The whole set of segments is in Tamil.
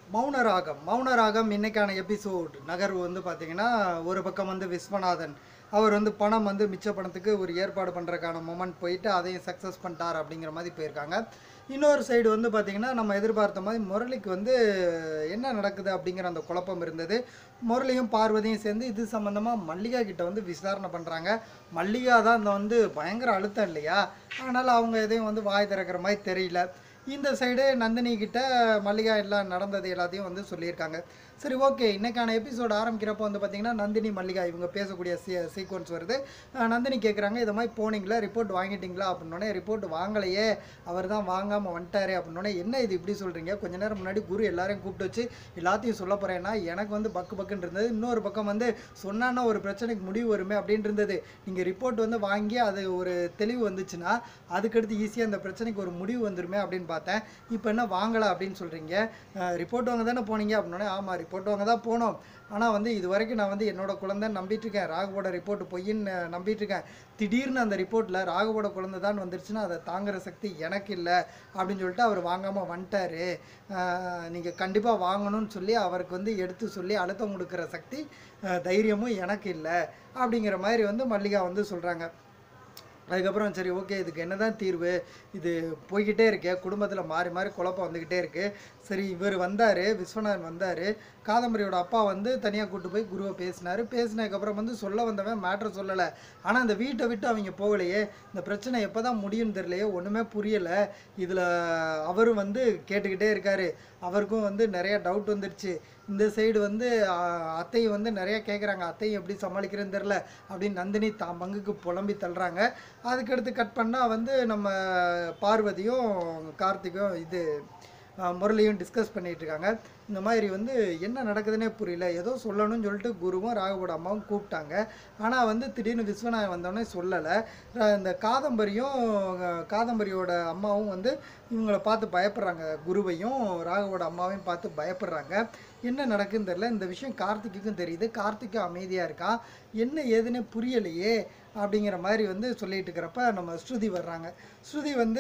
மௌனராகம் மௌனராகம் இன்னைக்கான எபிசோட் நகர்வு வந்து பார்த்தீங்கன்னா ஒரு பக்கம் வந்து விஸ்வநாதன் அவர் வந்து பணம் வந்து மிச்ச பணத்துக்கு ஒரு ஏற்பாடு பண்ணுறதுக்கான மொமெண்ட் போயிட்டு அதையும் சக்ஸஸ் பண்ணிட்டார் அப்படிங்கிற மாதிரி போயிருக்காங்க இன்னொரு சைடு வந்து பார்த்திங்கன்னா நம்ம எதிர்பார்த்த மாதிரி முரளிக்கு வந்து என்ன நடக்குது அப்படிங்கிற அந்த குழப்பம் இருந்தது முரளியும் பார்வதியும் சேர்ந்து இது சம்மந்தமாக மல்லிகா கிட்ட வந்து விசாரணை பண்ணுறாங்க மல்லிகா தான் இந்த வந்து பயங்கர அழுத்தம் இல்லையா அதனால் அவங்க எதையும் வந்து வாய் திறக்கிற மாதிரி தெரியல இந்த சைடு நந்தினி கிட்ட மல்லிகா எல்லாம் நடந்தது எல்லாத்தையும் வந்து சொல்லியிருக்காங்க சரி ஓகே இன்னைக்கான எபிசோட் ஆரம்பிக்கிறப்போ வந்து பார்த்தீங்கன்னா நந்தினி மல்லிகா இவங்க பேசக்கூடிய சீ சீக்வன்ஸ் வருது அஹ் நந்தினி கேட்குறாங்க இது மாதிரி போனீங்களா ரிப்போர்ட் வாங்கிட்டீங்களா அப்படின்னோடனே ரிப்போர்ட் வாங்கலையே அவர் தான் வாங்காமல் வந்துட்டாரு அப்படின்னோடனே என்ன இது இப்படி சொல்கிறீங்க கொஞ்ச நேரம் முன்னாடி குரு எல்லாரையும் கூப்பிட்டு வச்சு எல்லாத்தையும் சொல்ல போகிறேன்னா எனக்கு வந்து பக்கு பக்குன்னு இருந்தது இன்னொரு பக்கம் வந்து சொன்னான்னா ஒரு பிரச்சனைக்கு முடிவு வருமே அப்படின்னு இருந்தது நீங்கள் ரிப்போர்ட் வந்து வாங்கி அது ஒரு தெளிவு வந்துச்சுன்னா அதுக்கடுத்து ஈஸியாக அந்த பிரச்சனைக்கு ஒரு முடிவு வந்துருமே அப்படின்னு பார்த்தேன் இப்போ என்ன வாங்கலை அப்படின்னு சொல்கிறீங்க ரிப்போர்ட் வாங்க தானே போனீங்க அப்படின்னோடனே ஆமாம் ரிப்போர்ட் வாங்க தான் போனோம் ஆனால் வந்து இது வரைக்கும் நான் வந்து என்னோட குழந்தை நம்பிட்டு இருக்கேன் ராகுவோட ரிப்போர்ட் பொய்ன்னு நம்பிட்டு இருக்கேன் திடீர்னு அந்த ரிப்போர்ட்டில் ராகுவோட குழந்தை தான் வந்துருச்சுன்னா அதை தாங்குற சக்தி எனக்கு இல்லை அப்படின்னு சொல்லிட்டு அவர் வாங்காமல் வந்துட்டாரு நீங்கள் கண்டிப்பாக வாங்கணும்னு சொல்லி அவருக்கு வந்து எடுத்து சொல்லி அழுத்தம் கொடுக்குற சக்தி அஹ், தைரியமும் எனக்கு இல்லை அப்படிங்கிற மாதிரி வந்து மல்லிகா வந்து சொல்கிறாங்க அதுக்கப்புறம் சரி ஓகே இதுக்கு என்னதான் தீர்வு இது போய்கிட்டே இருக்கே குடும்பத்தில் மாறி மாறி குழப்பம் வந்துக்கிட்டே இருக்குது சரி இவர் வந்தார் விஸ்வநாதன் வந்தார் காதம்பரியோட அப்பா வந்து தனியாக கூட்டு போய் குருவை பேசினார் பேசினதுக்கப்புறம் வந்து சொல்ல வந்தவன் மேட்ரு சொல்லலை ஆனால் அந்த வீட்டை விட்டு அவங்க போகலையே இந்த பிரச்சனை எப்போ தான் முடியும்னு தெரியலையே ஒன்றுமே புரியலை இதில் அவரும் வந்து கேட்டுக்கிட்டே இருக்காரு அவருக்கும் வந்து நிறைய டவுட் வந்துடுச்சு இந்த சைடு வந்து ஆ, அத்தையும் வந்து நிறைய கேட்குறாங்க அத்தையும் எப்படி சமாளிக்கிறேன்னு தெரில அப்படின்னு நந்தினி தான் பங்குக்கு புலம்பி தள்ளுறாங்க அதுக்கடுத்து கட் பண்ணால் வந்து நம்ம பார்வதியும் கார்த்திக்கும் இது ஆ, முரளியும் டிஸ்கஸ் பண்ணிட்டு இருக்காங்க இந்த மாதிரி வந்து என்ன நடக்குதுன்னே புரியல ஏதோ சொல்லணும்னு சொல்லிட்டு குருவும் ராகுவோட அம்மாவும் கூப்பிட்டாங்க ஆனால் வந்து திடீர்னு விஸ்வநாயகம் வந்தோடனே சொல்லலை இந்த காதம்பரியும் அஹ், காதம்பரியோட அம்மாவும் வந்து இவங்கள பார்த்து பயப்படுறாங்க குருவையும் ராகுவோட அம்மாவையும் பார்த்து பயப்படுறாங்க என்ன நடக்குன்னு தெரியல இந்த விஷயம் கார்த்திக்குக்கும் தெரியுது கார்த்திக்கும் அமைதியாக இருக்கான் என்ன ஏதுன்னே புரியலையே அப்படிங்கிற மாதிரி வந்து சொல்லிட்டு இருக்கிறப்ப நம்ம ஸ்ருதி வர்றாங்க ஸ்ருதி வந்து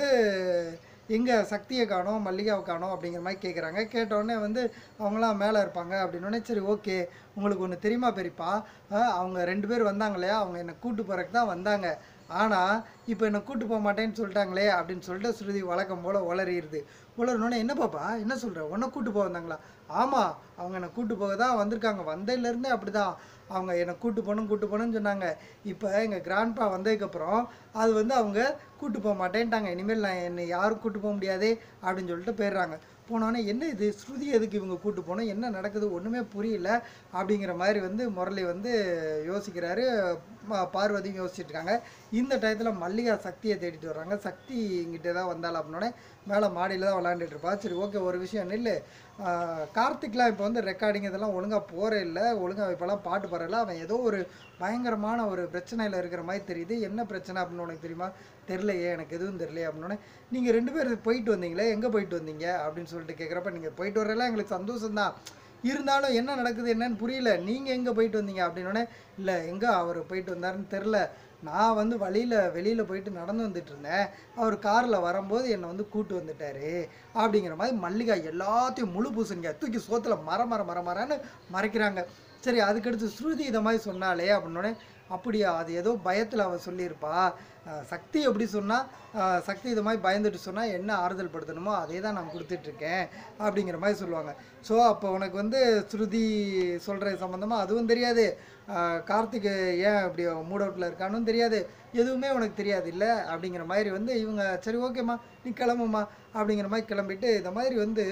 எங்கே சக்தியை காணோம் மல்லிகாவை காணோம் அப்படிங்கிற மாதிரி கேட்குறாங்க கேட்டோடனே வந்து அவங்களாம் மேலே இருப்பாங்க அப்படின்னோடனே சரி ஓகே உங்களுக்கு ஒன்று தெரியுமா பெரியப்பா அஹ், அவங்க ரெண்டு பேர் வந்தாங்க இல்லையா அவங்க என்னை கூட்டு போகிறதுக்கு தான் வந்தாங்க ஆனால் இப்போ என்னை கூட்டு போக மாட்டேன்னு சொல்லிட்டாங்களே அப்படின்னு சொல்லிட்டு ஸ்ருதி வழக்கம் போல் உளறிடுது உளறினோடனே என்ன பாப்பா என்ன சொல்கிற உன்னை கூட்டு போக வந்தாங்களா ஆமாம் அவங்க என்னை கூட்டு போக தான் வந்திருக்காங்க வந்ததுலேருந்தே அப்படி தான் அவங்க என்னை கூட்டு போகணும் கூட்டு போகணும்னு சொன்னாங்க இப்போ எங்கள் கிராண்ட்பா வந்ததுக்கப்புறம் அது வந்து அவங்க கூட்டு போக மாட்டேன்ட்டாங்க இனிமேல் நான் என்னை யாரும் கூட்டு போக முடியாதே அப்படின்னு சொல்லிட்டு போயிடுறாங்க போனோடனே என்ன இது ஸ்ருதி எதுக்கு இவங்க கூட்டு போனோம் என்ன நடக்குது ஒன்றுமே புரியல அப்படிங்கிற மாதிரி வந்து முரளி வந்து யோசிக்கிறாரு பா- பார்வதியும் யோசிச்சுட்டு இருக்காங்க இந்த டயத்தில் மல்லிகா சக்தியை தேடிட்டு வர்றாங்க சக்தி இங்கிட்ட தான் வந்தாள் அப்படின்னோடனே மேலே மாடியில் தான் விளாண்டுட்டு இருப்பா சரி ஓகே ஒரு விஷயம் நில்லு ஆஹ் கார்த்திக்லாம் இப்போ வந்து ரெக்கார்டிங் இதெல்லாம் ஒழுங்காக போகிற இல்லை ஒழுங்காக இப்போலாம் பாட்டு பாடல அவன் ஏதோ ஒரு பயங்கரமான ஒரு பிரச்சனையில் இருக்கிற மாதிரி தெரியுது என்ன பிரச்சனை அப்படின்னு உனக்கு தெரியுமா தெரிலையே எனக்கு எதுவும் தெரியலையே அப்படின்னோடனே நீங்கள் ரெண்டு பேர் போயிட்டு வந்தீங்களே எங்கே போயிட்டு வந்தீங்க அப்படின்னு சொல்லிட்டு கேட்குறப்ப நீங்கள் போயிட்டு வரலாம் எங்களுக்கு சந்தோஷம்தான் இருந்தாலும் என்ன நடக்குது என்னன்னு புரியல நீங்கள் எங்கே போயிட்டு வந்தீங்க அப்படின்னோடனே இல்லை எங்கே அவர் போயிட்டு வந்தாருன்னு தெரில நான் வந்து வழியில் வெளியில் போயிட்டு நடந்து வந்துட்டு இருந்தேன் அவர் காரில் வரும்போது என்னை வந்து கூட்டு வந்துட்டாரு அப்படிங்கிற மாதிரி மல்லிகா எல்லாத்தையும் முழு பூசணிங்க தூக்கி சோத்துல மர மர மர மரன்னு மறைக்கிறாங்க சரி அதுக்கடுத்து ஸ்ருதி இதை மாதிரி சொன்னாலே அப்படின்னோடனே அப்படியா அது ஏதோ பயத்தில் அவள் சொல்லியிருப்பா அஹ் சக்தி எப்படி சொன்னால் சக்தி இது மாதிரி பயந்துட்டு சொன்னால் என்ன ஆறுதல் படுத்தணுமோ அதே தான் நான் கொடுத்துட்ருக்கேன் அப்படிங்கிற மாதிரி சொல்லுவாங்க ஸோ அப்போ உனக்கு வந்து ஸ்ருதி சொல்கிற சம்மந்தமாக அதுவும் தெரியாது அஹ் கார்த்திக் ஏன் இப்படி மூட் அவுட்டில் இருக்கானும் தெரியாது எதுவுமே உனக்கு தெரியாது இல்லை அப்படிங்கிற மாதிரி வந்து இவங்க சரி ஓகேம்மா நீ கிளம்புமா அப்படிங்கிற மாதிரி கிளம்பிட்டு இந்த மாதிரி வந்து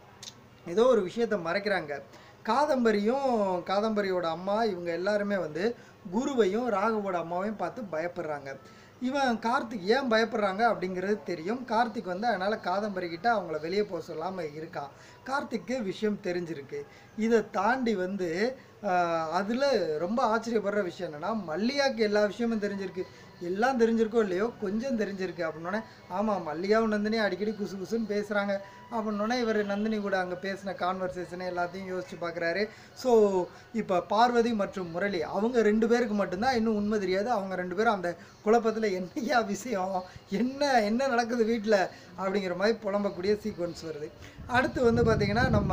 ஏதோ ஒரு விஷயத்தை மறைக்கிறாங்க காதம்பரியும் காதம்பரியோட அம்மா இவங்க எல்லாருமே வந்து குருவையும் ராகவோட அம்மாவையும் பார்த்து பயப்படுறாங்க இவன் கார்த்திக் ஏன் பயப்படுறாங்க அப்படிங்கிறது தெரியும் கார்த்திக் வந்து அதனால் காதம்பரி கிட்ட அவங்கள வெளியே போக சொல்லாமல் இருக்கான் கார்த்திக்கு விஷயம் தெரிஞ்சிருக்கு இதை தாண்டி வந்து அதில் ரொம்ப ஆச்சரியப்படுற விஷயம் என்னென்னா மல்லிகாக்கு எல்லா விஷயமும் தெரிஞ்சிருக்கு எல்லாம் தெரிஞ்சிருக்கோ இல்லையோ கொஞ்சம் தெரிஞ்சிருக்கு அப்படின்னோடனே ஆமாம் மல்லிகாவும் நந்தினி அடிக்கடி குசு குசுன்னு பேசுகிறாங்க அப்படின்னோடனே இவர் நந்தினி கூட அங்கே பேசின கான்வர்சேஷனை எல்லாத்தையும் யோசிச்சு பார்க்குறாரு ஸோ இப்போ பார்வதி மற்றும் முரளி அவங்க ரெண்டு பேருக்கு மட்டும்தான் இன்னும் உண்மை தெரியாது அவங்க ரெண்டு பேரும் அந்த குழப்பத்தில் என்னையா விஷயம் என்ன என்ன நடக்குது வீட்டில் அப்படிங்கிற மாதிரி புலம்பக்கூடிய சீக்வன்ஸ் வருது அடுத்து வந்து பார்த்திங்கன்னா நம்ம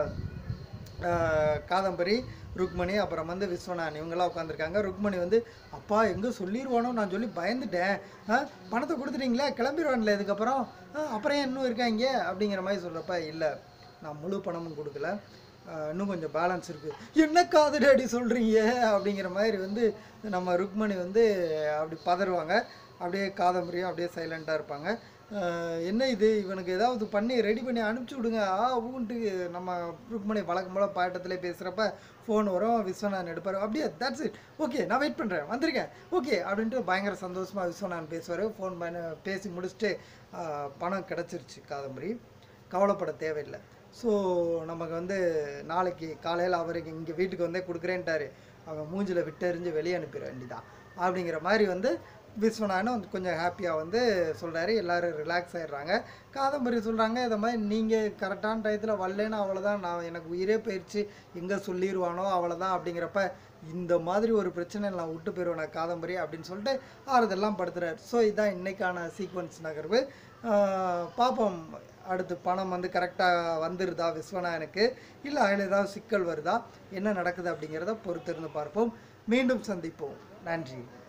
ஆஹ் காதம்பரி ருக்மணி அப்புறம் வந்து விஸ்வநாதன் இவங்கெல்லாம் உட்காந்துருக்காங்க ருக்மணி வந்து அப்பா எங்கே சொல்லிடுவானோ நான் சொல்லி பயந்துட்டேன் ஆ, பணத்தை கொடுத்துட்டீங்களே கிளம்பிடுவான்ல இதுக்கப்புறம் ஆ, அப்புறம் ஏன் இன்னும் இருக்காங்க அப்படிங்கிற மாதிரி சொல்கிறப்ப இல்லை நான் முழு பணமும் கொடுக்கல ஆ, இன்னும் கொஞ்சம் பேலன்ஸ் இருக்குது என்ன காது டாடி சொல்கிறீங்க அப்படிங்கிற மாதிரி வந்து நம்ம ருக்மணி வந்து அப்படி பதறுவாங்க அப்படியே காதம்பரியும் அப்படியே சைலண்ட்டாக இருப்பாங்க ஆஹ் என்ன இது இவனுக்கு ஏதாவது பண்ணி ரெடி பண்ணி அனுப்பிச்சி விடுங்க ஆ ஊன்ட்டு நம்ம ருக்மணி வழக்கம் போல் பாட்டத்திலே பேசுகிறப்ப ஃபோன் வரும் விஸ்வநாதன் எடுப்பார் அப்படியே தட்ஸ் இட் ஓகே நான் வெயிட் பண்ணுறேன் வந்திருக்கேன் ஓகே அப்படின்ட்டு பயங்கர சந்தோஷமாக விஸ்வநாதன் பேசுவார் ஃபோன் பண்ண பேசி முடிச்சுட்டு ஆஹ் பணம் கிடச்சிருச்சு காதம்பரி கவலைப்பட தேவையில்லை ஸோ நமக்கு வந்து நாளைக்கு காலையில் அவருக்கு இங்கே வீட்டுக்கு வந்தே கொடுக்குறேன்ட்டாரு அவன் மூஞ்சில் விட்டெறிஞ்சு வெளியே அனுப்பிட வேண்டியதான் அப்படிங்கிற மாதிரி வந்து விஸ்வநாதன் வந்து கொஞ்சம் ஹாப்பியாக வந்து சொல்கிறாரு எல்லாரும் ரிலாக்ஸ் ஆயிடுறாங்க காதம்பரி சொல்கிறாங்க இதை மாதிரி நீங்கள் கரெக்டான டயத்தில் வரலன்னு அவ்வளோதான் நான் எனக்கு உயிரே போயிடுச்சு எங்கே சொல்லிடுவானோ அவ்வளோதான் அப்படிங்கிறப்ப இந்த மாதிரி ஒரு பிரச்சனை நான் விட்டு போயிடுவேன் நான் காதம்பரி அப்படின்னு சொல்லிட்டு ஆறுதெல்லாம் படுத்துறாரு ஸோ இதுதான் இன்னைக்கான சீக்வன்ஸ் நகர்வு ஆஹ் பார்ப்போம் அடுத்து பணம் வந்து கரெக்டாக வந்துருதா விஸ்வநாதனுக்கு இல்லை அதில் ஏதாவது சிக்கல் வருதா என்ன நடக்குது அப்படிங்கிறத பொறுத்திருந்து பார்ப்போம் மீண்டும் சந்திப்போம் நன்றி